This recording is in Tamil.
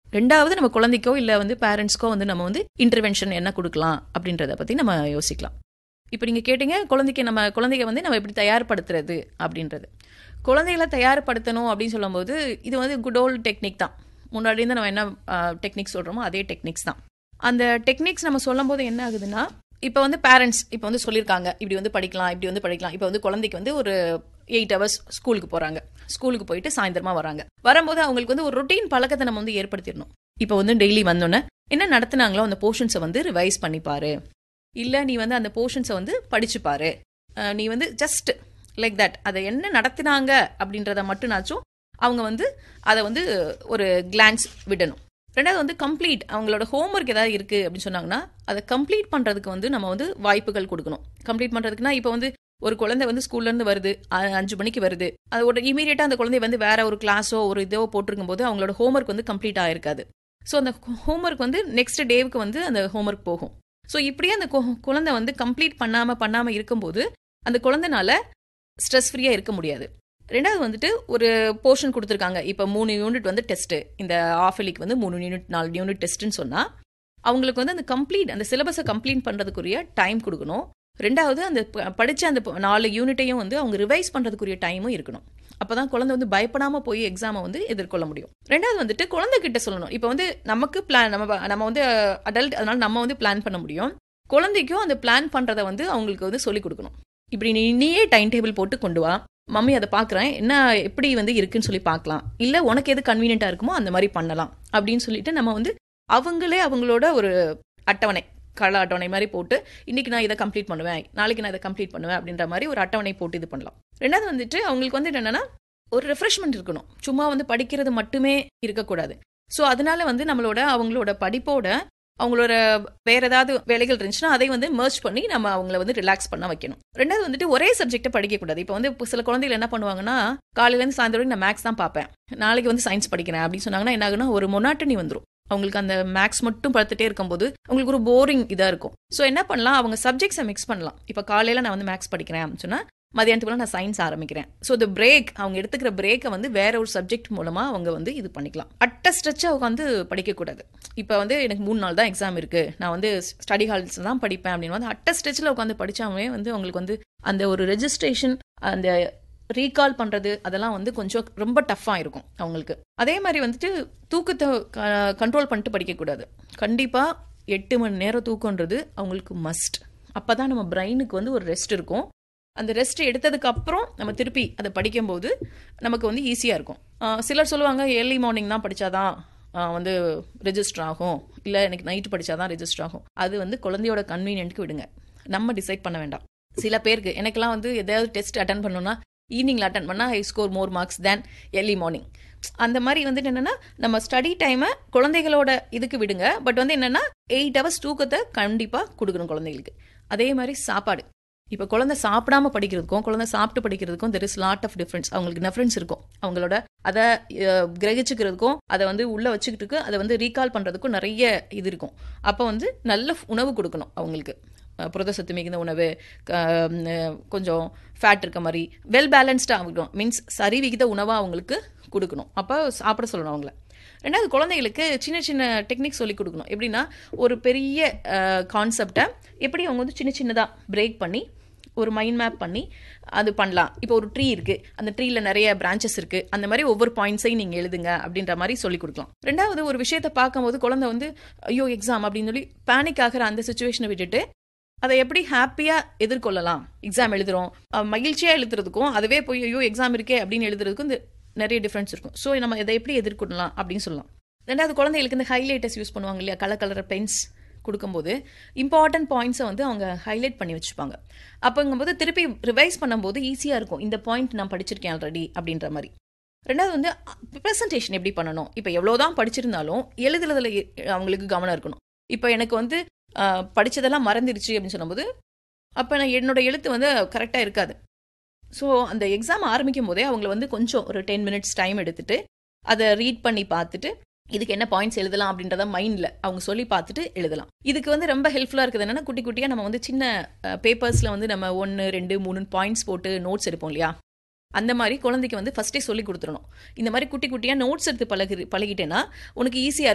ரெண்டாவது நம்ம குழந்தைக்கோ இல்லை வந்து பேரண்ட்ஸ்க்கோ வந்து நம்ம வந்து இன்டர்வென்ஷன் என்ன கொடுக்கலாம் அப்படின்றத பற்றி நம்ம யோசிக்கலாம் இப்போ நீங்கள் கேட்டீங்க குழந்தைக்கு நம்ம குழந்தைங்க வந்து நம்ம எப்படி தயார்படுத்துறது அப்படின்றது குழந்தைகளை தயார்படுத்தணும் அப்படின்னு சொல்லும்போது இது வந்து குட் ஓல்டு டெக்னிக் தான் முன்னாடி இருந்து நம்ம என்ன டெக்னிக்ஸ் சொல்கிறோமோ அதே டெக்னிக்ஸ் தான் அந்த டெக்னிக்ஸ் நம்ம சொல்லும்போது என்ன ஆகுதுன்னா இப்போ வந்து பேரண்ட்ஸ் இப்போ வந்து சொல்லியிருக்காங்க இப்படி வந்து படிக்கலாம் இப்படி வந்து படிக்கலாம் இப்போ வந்து குழந்தைக்கு வந்து ஒரு எயிட் ஹவர்ஸ் ஸ்கூலுக்கு போகிறாங்க ஸ்கூலுக்கு போயிட்டு சாயந்தரமா வராங்க வரும்போது அவங்களுக்கு வந்து ஒரு ரொட்டீன் பழக்கத்தை நம்ம வந்து ஏற்படுத்திடணும் இப்போ வந்து டெய்லி வந்தோன்னே என்ன நடத்துனாங்களோ அந்த போர்ஷன்ஸை வந்து ரிவைஸ் பண்ணிப்பாரு இல்லை நீ வந்து அந்த போர்ஷன்ஸை வந்து படிச்சுப்பாரு அஹ் நீ வந்து ஜஸ்ட் லைக் தட் அதை என்ன நடத்தினாங்க அப்படின்றத மட்டும்னாச்சும் அவங்க வந்து அதை வந்து ஒரு கிளான்ஸ் விடணும் ரெண்டாவது வந்து கம்ப்ளீட் அவங்களோட ஹோம்ஒர்க் ஏதாவது இருக்குது அப்படின்னு சொன்னாங்கன்னா அதை கம்ப்ளீட் பண்ணுறதுக்கு வந்து நம்ம வந்து வாய்ப்புகள் கொடுக்கணும் கம்ப்ளீட் பண்ணுறதுக்குனா இப்போ வந்து ஒரு குழந்தை வந்து ஸ்கூல்லேருந்து வருது அ- அஞ்சு மணிக்கு வருது அது ஒரு இமீடியட்டாக அந்த குழந்தை வந்து வேற ஒரு கிளாஸோ ஒரு இதோ போட்டிருக்கும் போது அவங்களோட ஹோம்ஒர்க் வந்து கம்ப்ளீட் ஆயிருக்காது ஸோ அந்த ஹோம்ஒர்க் வந்து நெக்ஸ்ட் டேவுக்கு வந்து அந்த ஹோம்ஒர்க் போகும் ஸோ இப்படியே அந்த கு- குழந்தை வந்து கம்ப்ளீட் பண்ணாமல் பண்ணாமல் இருக்கும்போது அந்த குழந்தைனால ஸ்ட்ரெஸ் ஃப்ரீயாக இருக்க முடியாது ரெண்டாவது வந்துட்டு ஒரு போர்ஷன் கொடுத்துருக்காங்க இப்போ மூணு யூனிட் வந்து டெஸ்ட்டு இந்த ஆஃப் இயர்லிக்கு வந்து மூணு யூனிட் நாலு யூனிட் டெஸ்ட்டுன்னு சொன்னால் அவங்களுக்கு வந்து அந்த கம்ப்ளீட் அந்த சிலபஸை கம்ப்ளீட் பண்ணுறதுக்குரிய டைம் கொடுக்கணும் ரெண்டாவது அந்த ப- படிச்ச அந்த ப- நாலு யூனிட்டையும் வந்து அவங்க ரிவைஸ் பண்ணுறதுக்குரிய டைமும் இருக்கணும் அப்பதான் குழந்தை வந்து பயப்படாம போய் எக்ஸாமை வந்து எதிர்கொள்ள முடியும் ரெண்டாவது வந்துட்டு குழந்தைகிட்ட சொல்லணும் இப்போ வந்து நமக்கு பிளான் நம்ம ப- நம்ம வந்து அடல்ட் அதனால நம்ம வந்து பிளான் பண்ண முடியும் குழந்தைக்கும் அந்த பிளான் பண்றதை வந்து அவங்களுக்கு வந்து சொல்லிக் கொடுக்கணும் இப்படி நீ நீயே டைம் டேபிள் போட்டு கொண்டு வா மம்மி அதை பார்க்குறேன் என்ன எப்படி வந்து இருக்குன்னு சொல்லி பார்க்கலாம் இல்லை உனக்கு எது கன்வீனியண்ட்டாக இருக்குமோ அந்த மாதிரி பண்ணலாம் அப்படின்னு சொல்லிட்டு நம்ம வந்து அவங்களே அவங்களோட ஒரு அட்டவணை கள அட்டவணை மாதிரி போட்டு இன்னைக்கு நான் இதை கம்ப்ளீட் பண்ணுவேன் நாளைக்கு நான் இதை கம்ப்ளீட் பண்ணுவேன் அப்படின்ற மாதிரி ஒரு அட்டவணை போட்டு இது பண்ணலாம் ரெண்டாவது வந்துட்டு அவங்களுக்கு வந்து என்னன்னா ஒரு ரெஃப்ரெஷ்மெண்ட் இருக்கணும் சும்மா வந்து படிக்கிறது மட்டுமே இருக்கக்கூடாது ஸோ அதனால வந்து நம்மளோட அவங்களோட படிப்போட அவங்களோட வேற ஏதாவது வேலைகள் இருந்துச்சுன்னா அதை வந்து மர்ச் பண்ணி நம்ம அவங்கள வந்து ரிலாக்ஸ் பண்ண வைக்கணும் ரெண்டாவது வந்துட்டு ஒரே சப்ஜெக்ட்டை படிக்கக்கூடாது இப்போ வந்து இப்போ சில குழந்தைகள் என்ன பண்ணுவாங்கன்னா காலையிலேருந்து சாயந்தரம் வரைக்கும் நான் மேக்ஸ் தான் பார்ப்பேன் நாளைக்கு வந்து சயின்ஸ் படிக்கிறேன் அப்படின்னு சொன்னாங்கன்னா என்ன ஆகுனா ஒரு மொனாட்டனி வந்துடும் அவங்களுக்கு அந்த மேக்ஸ் மட்டும் பார்த்துட்டே இருக்கும்போது அவங்களுக்கு ஒரு போரிங் இதாக இருக்கும் ஸோ என்ன பண்ணலாம் அவங்க சப்ஜெக்ட்ஸை மிக்ஸ் பண்ணலாம் இப்போ காலையில் நான் வந்து மேக்ஸ் படிக்கிறேன் அப்படின்னு சொன்னா மதியானத்துக்குள்ள நான் சயின்ஸ் ஆரம்பிக்கிறேன் ஸோ இந்த பிரேக் அவங்க எடுத்துக்கிற பிரேக்கை வந்து வேற ஒரு சப்ஜெக்ட் மூலமா அவங்க வந்து இது பண்ணிக்கலாம் அட்ட ஸ்ட்ரெச்சாக உட்காந்து படிக்கக்கூடாது இப்போ வந்து எனக்கு மூணு நாள் தான் எக்ஸாம் இருக்கு நான் வந்து ஸ்டடி ஹால்ஸ் தான் படிப்பேன் அப்படின்னு வந்து அட்ட ஸ்ட்ரெச்சில் உட்காந்து படிச்சாவே வந்து அவங்களுக்கு வந்து அந்த ஒரு ரெஜிஸ்ட்ரேஷன் அந்த ரீகால் பண்றது அதெல்லாம் வந்து கொஞ்சம் ரொம்ப டஃப்பாக இருக்கும் அவங்களுக்கு அதே மாதிரி வந்துட்டு தூக்கத்தை கண்ட்ரோல் பண்ணிட்டு படிக்கக்கூடாது கண்டிப்பா எட்டு மணி நேரம் தூக்கம்ன்றது அவங்களுக்கு மஸ்ட் அப்பதான் நம்ம பிரெயினுக்கு வந்து ஒரு ரெஸ்ட் இருக்கும் அந்த ரெஸ்ட் எடுத்ததுக்கு அப்புறம் நம்ம திருப்பி அதை படிக்கும்போது நமக்கு வந்து ஈஸியாக இருக்கும் ஆஹ் சிலர் சொல்லுவாங்க ஏர்லி மார்னிங் தான் படிச்சாதான் ஆஹ் வந்து ரெஜிஸ்டர் ஆகும் இல்லை எனக்கு நைட்டு படிச்சாதான் ரெஜிஸ்டர் ஆகும் அது வந்து குழந்தையோட கன்வீனியன்ட்க்கு விடுங்க நம்ம டிசைட் பண்ண வேண்டாம் சில பேருக்கு எனக்கெல்லாம் வந்து எதாவது டெஸ்ட் அட்டன் பண்ணணும்னா ஈவினிங்ல அட்டன் பண்ணால் I score more marks then early morning அந்த மாதிரி வந்துட்டு என்னன்னா நம்ம ஸ்டடி டைமை குழந்தைகளோட இதுக்கு விடுங்க பட் வந்து என்னன்னா எயிட் ஹவர்ஸ் தூக்கத்தை கண்டிப்பா கொடுக்கணும் குழந்தைகளுக்கு அதே மாதிரி சாப்பாடு இப்போ குழந்தை சாப்பிடாம படிக்கிறதுக்கும் குழந்தை சாப்பிட்டு படிக்கிறதுக்கும் there is lot of difference அவங்களுக்கு டிஃப்ரென்ஸ் இருக்கும் அவங்களோட அதை அஹ், கிரகிச்சுக்கிறதுக்கும் அதை வந்து உள்ள வச்சுக்கிட்டு அதை வந்து ரீகால் பண்றதுக்கும் நிறைய இது இருக்கும் அப்போ வந்து நல்ல உணவு கொடுக்கணும் அவங்களுக்கு அஹ், புரத சத்து மிகுந்த உணவு க- அஹ், கொஞ்சம் ஃபேட் இருக்க மாதிரி வெல் பேலன்ஸ்டாக ஆகணும் மீன்ஸ் சரி விகித உணவாக அவங்களுக்கு கொடுக்கணும் அப்போ சாப்பிட சொல்லணும் அவங்கள ரெண்டாவது குழந்தைகளுக்கு சின்ன சின்ன டெக்னிக் சொல்லி கொடுக்கணும் எப்படின்னா ஒரு பெரிய கான்செப்டை எப்படி அவங்க வந்து சின்ன சின்னதாக பிரேக் பண்ணி ஒரு மைண்ட் மேப் பண்ணி அது பண்ணலாம் இப்போ ஒரு ட்ரீ இருக்கு அந்த ட்ரீல நிறைய பிரான்ச்சஸ் இருக்கு அந்த மாதிரி ஒவ்வொரு பாயிண்ட்ஸையும் நீங்க எழுதுங்க அப்படின்ற மாதிரி சொல்லி கொடுக்கலாம் ரெண்டாவது ஒரு விஷயத்தை பார்க்கும்போது குழந்தை வந்து ஐயோ எக்ஸாம் அப்படின்னு சொல்லி பேனிக் ஆகிற அந்த சுச்சுவேஷனை விட்டுட்டு அதை எப்படி ஹாப்பியா எதிர்கொள்ளலாம் எக்ஸாம் எழுதுறோம் அஹ் மகிழ்ச்சியா எழுதுறதுக்கும் அதுவே போய் ஐயோ எக்ஸாம் இருக்கே அப்படின்னு எழுதுறதுக்கும் இந்த நிறைய டிஃபரன்ஸ் இருக்கும் ஸோ நம்ம இதை எப்படி எதிர்கொள்ளலாம் அப்படின்னு சொல்லலாம் ரெண்டாவது குழந்தைகளுக்கு இந்த ஹைலைட்டர்ஸ் யூஸ் பண்ணுவாங்க இல்லையா கலர் கலர் பென்ஸ் கொடுக்கும்போது இம்பார்ட்டன்ட் பாயிண்ட்ஸை வந்து அவங்க ஹைலைட் பண்ணி வச்சுப்பாங்க அப்போங்கும்போது திருப்பி ரிவைஸ் பண்ணும்போது ஈஸியாக இருக்கும் இந்த பாயிண்ட் நான் படிச்சிருக்கேன் ஆல்ரெடி அப்படின்ற மாதிரி ரெண்டாவது வந்து ப்ரெசன்டேஷன் எப்படி பண்ணணும் இப்போ எவ்வளோதான் படிச்சிருந்தாலும் எழுதுறதுல எ- அவங்களுக்கு கவனம் இருக்கணும் இப்போ எனக்கு வந்து ஆஹ், படிச்சதெல்லாம் மறந்துடுச்சு அப்படின்னு சொல்லும்போது அப்போ நான் என்னோட எழுத்து வந்து கரெக்டாக இருக்காது ஸோ அந்த எக்ஸாம் ஆரம்பிக்கும் போதே அவங்கள வந்து கொஞ்சம் ஒரு டென் மினிட்ஸ் டைம் எடுத்துட்டு அதை ரீட் பண்ணி பார்த்துட்டு இதுக்கு என்ன பாயிண்ட்ஸ் எழுதலாம் அப்படின்றத மைண்டில் அவங்க சொல்லி பார்த்துட்டு எழுதலாம் இதுக்கு வந்து ரொம்ப ஹெல்ப்ஃபுல்லாக இருக்குது என்னன்னா குட்டி குட்டியாக நம்ம வந்து சின்ன பேப்பர்ஸில் வந்து நம்ம ஒன்று ரெண்டு மூணு பாயிண்ட்ஸ் போட்டு நோட்ஸ் எடுப்போம் இல்லையா அந்த மாதிரி குழந்தைக்கு வந்து ஃபர்ஸ்டே சொல்லி கொடுத்துடணும் இந்த மாதிரி குட்டி குட்டியாக நோட்ஸ் எடுத்து பழகு பழகிட்டேன்னா உனக்கு ஈஸியாக